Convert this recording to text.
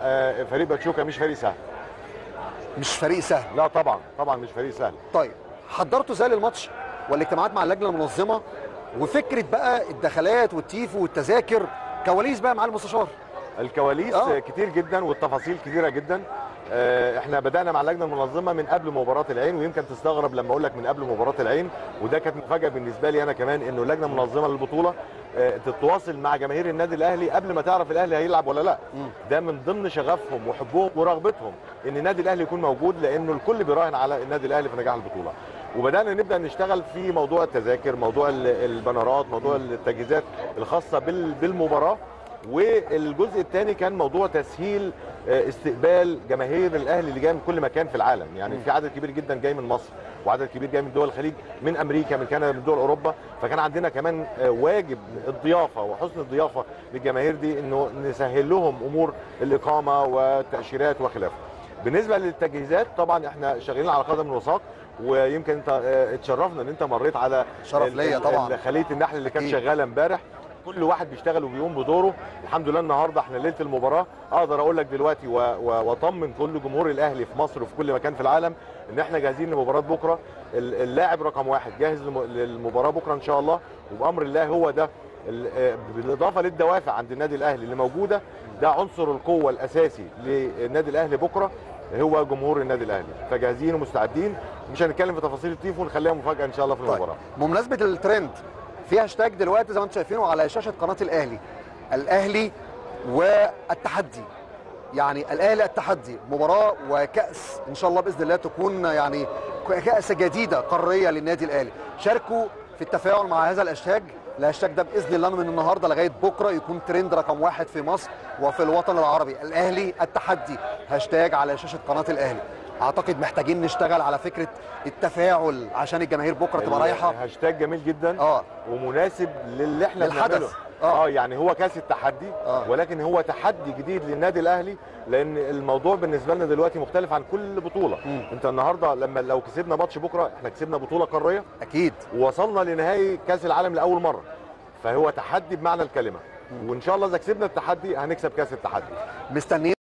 آه، فريق باتشوكا مش فريق سهل مش فريق سهل لا طبعا طبعا مش فريق سهل طيب حضرتوا ازاي للماتش والاجتماعات مع اللجنه المنظمه وفكره بقى الدخلات والتيفو والتذاكر كواليس بقى مع المستشار الكواليس آه. آه. كتير جدا والتفاصيل كتيره جدا آه، احنا بدانا مع اللجنه المنظمه من قبل مباراه العين ويمكن تستغرب لما اقول لك من قبل مباراه العين وده كانت مفاجاه بالنسبه لي انا كمان انه اللجنه المنظمه للبطوله آه، تتواصل مع جماهير النادي الاهلي قبل ما تعرف الاهلي هيلعب ولا لا ده من ضمن شغفهم وحبهم ورغبتهم ان النادي الاهلي يكون موجود لانه الكل بيراهن على النادي الاهلي في نجاح البطوله وبدانا نبدا نشتغل في موضوع التذاكر موضوع ال- البنرات موضوع التجهيزات الخاصه بال- بالمباراه والجزء الثاني كان موضوع تسهيل آه، استقبال جماهير الاهلي اللي جايه من كل مكان في العالم يعني في عدد كبير جدا جاي من مصر وعدد كبير جاي من دول الخليج من امريكا من كندا من دول اوروبا فكان عندنا كمان آه، واجب الضيافه وحسن الضيافه للجماهير دي انه نسهل لهم امور الاقامه والتاشيرات وخلافه بالنسبه للتجهيزات طبعا احنا شغالين على قدم وساق ويمكن انت آه، اتشرفنا ان انت مريت على شرف ال- ليا ال- طبعا. ال- خليه النحل اللي كانت أكيد. شغاله امبارح كل واحد بيشتغل وبيقوم بدوره الحمد لله النهارده احنا ليله المباراه اقدر اقول لك دلوقتي و- و- واطمن كل جمهور الاهلي في مصر وفي كل مكان في العالم ان احنا جاهزين لمباراه بكره ال- اللاعب رقم واحد جاهز لم- للمباراه بكره ان شاء الله وبامر الله هو ده ال- آه، بالاضافه للدوافع عند النادي الاهلي اللي موجوده ده عنصر القوه الاساسي للنادي الاهلي بكره هو جمهور النادي الاهلي فجاهزين ومستعدين مش هنتكلم في تفاصيل التيفو ونخليها مفاجاه ان شاء الله في طيب المباراه بمناسبه الترند في هاشتاج دلوقتي زي ما انتم شايفينه على شاشه قناه الاهلي الاهلي والتحدي يعني الاهلي التحدي مباراه وكاس ان شاء الله باذن الله تكون يعني كاس جديده قاريه للنادي الاهلي شاركوا في التفاعل مع هذا الهاشتاج الهاشتاج ده باذن الله من النهارده لغايه بكره يكون ترند رقم واحد في مصر وفي الوطن العربي الاهلي التحدي هاشتاج على شاشه قناه الاهلي اعتقد محتاجين نشتغل على فكره التفاعل عشان الجماهير بكره تبقى رايحه هاشتاج جميل جدا اه ومناسب للي احنا للحدث. بنعمله آه. اه يعني هو كاس التحدي آه. ولكن هو تحدي جديد للنادي الاهلي لان الموضوع بالنسبه لنا دلوقتي مختلف عن كل بطوله مم. انت النهارده لما لو كسبنا ماتش بكره احنا كسبنا بطوله قاريه اكيد ووصلنا لنهائي كاس العالم لاول مره فهو تحدي بمعنى الكلمه وان شاء الله اذا كسبنا التحدي هنكسب كاس التحدي مستنيين